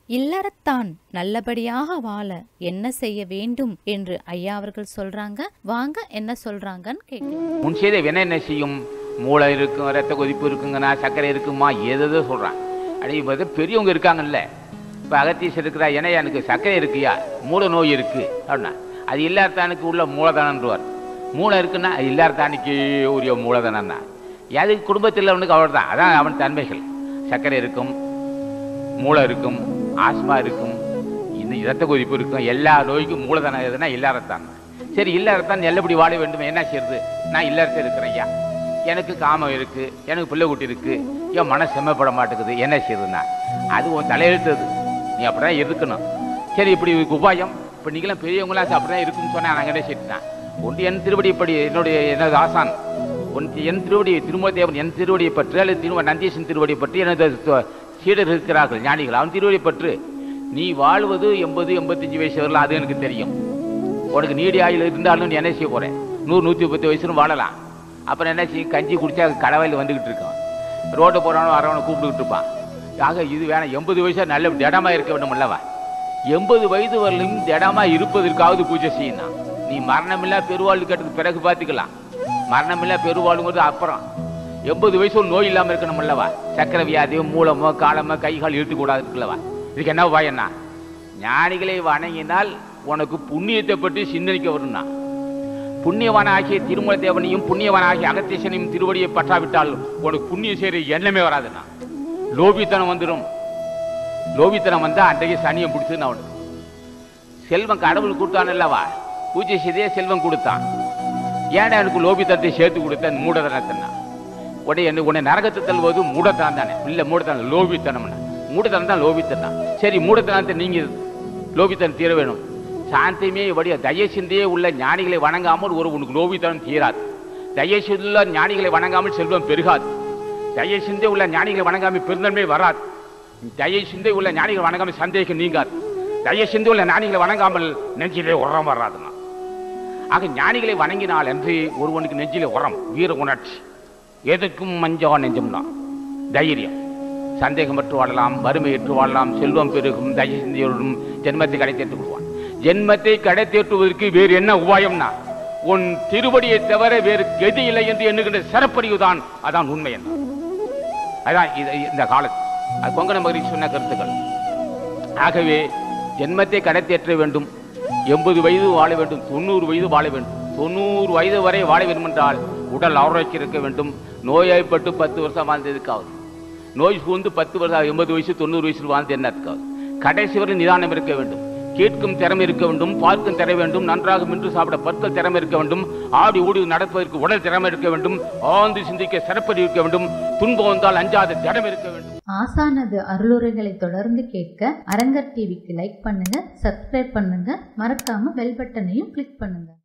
இல்லறத்தான் நல்லபடியாக வாழ என்ன செய்ய வேண்டும் என்று ஐயா அவர்கள் சொல்றாங்க வாங்க என்ன சொல்றாங்கன்னு கேட்கலாம் முன் செய்த வினை என்ன செய்யும் மூளை இருக்கும் ரத்த கொதிப்பு இருக்குங்கண்ணா சர்க்கரை இருக்குமா ஏதேதோ சொல்கிறான் அடி இப்போ பெரியவங்க இருக்காங்கல்ல இப்போ அகத்தீசர் இருக்கிறா ஏன்னா எனக்கு சர்க்கரை இருக்குயா மூளை நோய் இருக்குது அப்படின்னா அது இல்லாதானுக்கு உள்ள மூலதனன்றுவார் மூளை இருக்குன்னா அது இல்லாதானிக்கு உரிய மூலதனம்னா அது குடும்பத்தில் அவனுக்கு அவ்வளோ தான் அதான் அவன் தன்மைகள் சர்க்கரை இருக்கும் மூளை இருக்கும் ஆஸ்மா இருக்கும் இந்த இரத்த கொதிப்பு இருக்கும் எல்லா நோய்க்கும் மூலதனம் எதுனா இல்லாரத்தான் சரி இல்லாரத்தான் நல்லபடி வாழ வேண்டும் என்ன செய்யறது நான் இல்லறத்தில் இருக்கிறேன் ஐயா எனக்கு காமம் இருக்கு எனக்கு பிள்ளை குட்டி இருக்கு என் மன செம்மப்பட மாட்டேங்குது என்ன செய்யறதுன்னா அது உன் தலையெழுத்தது நீ அப்படிதான் இருக்கணும் சரி இப்படி இதுக்கு உபாயம் இப்போ நீங்களாம் பெரியவங்களாம் அப்படிதான் இருக்குன்னு சொன்னா நாங்கள் என்ன செய்யலாம் ஒன்று என் திருவடி இப்படி என்னுடைய எனது ஆசான் உன் என் திருவடி திருமதேவன் என் திருவடியை பற்று அல்லது திரும நந்தீசன் திருவடியை பற்றி எனது த- சீடர் இருக்கிறார்கள் ஞானிகள் அவன் திருவடியை பற்று நீ வாழ்வது எண்பது எண்பத்தஞ்சு வயசு வரலாம் அது எனக்கு தெரியும் உனக்கு நீடி ஆயுள் இருந்தாலும் நீ என்ன செய்ய போறேன் நூறு நூற்றி முப்பத்தி வயசுன்னு வாழலாம் அப்புறம் என்ன செய்யும் கஞ்சி குடிச்சா கடவையில் வந்துக்கிட்டு இருக்கான் ரோடு போகிறவனும் வரவனை கூப்பிட்டுக்கிட்டு இருப்பான் ஆக இது வேணாம் எண்பது வயசா நல்ல திடமா இருக்க வேண்டும் அல்லவா எண்பது வயது வரலும் திடமா இருப்பதற்காவது பூஜை செய்யணும் நீ மரணமில்லா பெருவாழ்வு கேட்டது பிறகு பார்த்துக்கலாம் மரணமில்லா பெருவாழ்வுங்கிறது அப்புறம் எண்பது வயசு ஒரு நோய் இல்லாமல் இருக்கணும் அல்லவா சக்கரை வியாதியோ மூலமோ காலமோ கை கால் இழுத்து கூடாது இருக்குல்லவா இதுக்கு என்ன உபாயம்னா ஞானிகளை வணங்கினால் உனக்கு புண்ணியத்தை பற்றி சிந்தனைக்க வரும்னா புண்ணியவான ஆகிய திருமல தேவனையும் புண்ணியவான ஆகிய அகத்தீசனையும் திருவடியை பற்றாவிட்டால் உனக்கு புண்ணியம் செய்கிற எண்ணமே வராதுண்ணா லோபித்தனம் வந்துடும் லோபித்தனம் வந்தா அன்றைக்கு சனியை பிடிச்சுன்னு அவனுக்கு செல்வம் கடவுள் கொடுத்தான் அல்லவா பூஜை செய்தே செல்வம் கொடுத்தான் ஏன்டா எனக்கு லோபித்தனத்தை சேர்த்து கொடுத்த மூடதனத்தினா உடனே என்ன உன்னை நரகத்தை தள்ளுவது மூடத்தனம் தானே இல்லை மூடத்தனம் லோபித்தனம்னா மூடத்தனம் தான் லோபித்தனம் சரி மூடத்தனத்தை நீங்க லோபித்தனம் தீர வேணும் சாந்தமே வடிய தயசிந்தையே உள்ள ஞானிகளை வணங்காமல் ஒரு உனக்கு லோபித்தனம் தீராது தயசிந்துள்ள ஞானிகளை வணங்காமல் செல்வம் பெருகாது தயசிந்தே உள்ள ஞானிகளை வணங்காமல் பெருந்தன்மை வராது தயசிந்தை உள்ள ஞானிகள் வணங்காமல் சந்தேகம் நீங்காது தயசிந்தை உள்ள ஞானிகளை வணங்காமல் நெஞ்சிலே உரம் வராதுன்னா ஆக ஞானிகளை வணங்கினால் என்று ஒருவனுக்கு நெஞ்சிலே உரம் வீர உணர்ச்சி எதுக்கும் மஞ்சா நெஞ்சம்னா தைரியம் சந்தேகமற்று வாழலாம் வறுமையற்று வாழலாம் செல்வம் பெருகும் தயசிந்தியோடும் ஜென்மத்தை கடை தேர்த்து கொள்வான் ஜென்மத்தை கடை தேற்றுவதற்கு வேறு என்ன உபாயம்னா உன் திருவடியை தவிர வேறு கதி இல்லை என்று எண்ணுகின்ற சிறப்பறிவுதான் அதான் உண்மை என்ன அதான் இது இந்த காலத்து அது கொங்கண மகரிஷி சொன்ன கருத்துக்கள் ஆகவே ஜென்மத்தை கடத்தேற்ற வேண்டும் எண்பது வயது வாழ வேண்டும் தொண்ணூறு வயது வாழ வேண்டும் தொண்ணூறு வயது வரை வாழ வேண்டும் என்றால் உடல் ஆரோக்கியம் இருக்க வேண்டும் நோயாய்ப்பட்டு பத்து வருஷம் வாழ்ந்ததுக்காவது நோய் சூழ்ந்து பத்து வருஷம் எண்பது வயசு தொண்ணூறு வயசில் வாழ்ந்து என்னத்துக்காவது கடைசி வரை நிதானம் இருக்க வேண்டும் கேட்கும் திறமை இருக்க வேண்டும் பார்க்கும் திறமை வேண்டும் நன்றாக மின்று சாப்பிட பற்கள் திறமை இருக்க வேண்டும் ஆடி ஓடி நடப்பதற்கு உடல் திறமை இருக்க வேண்டும் ஆழ்ந்து சிந்திக்க சிறப்படி இருக்க வேண்டும் துன்பம் வந்தால் அஞ்சாத திறமை இருக்க வேண்டும் ஆசானது அருளுரைகளை தொடர்ந்து கேட்க அரங்கர் டிவிக்கு லைக் பண்ணுங்க சப்ஸ்கிரைப் பண்ணுங்க மறக்காம பெல் பட்டனையும் கிளிக் பண்ணுங்க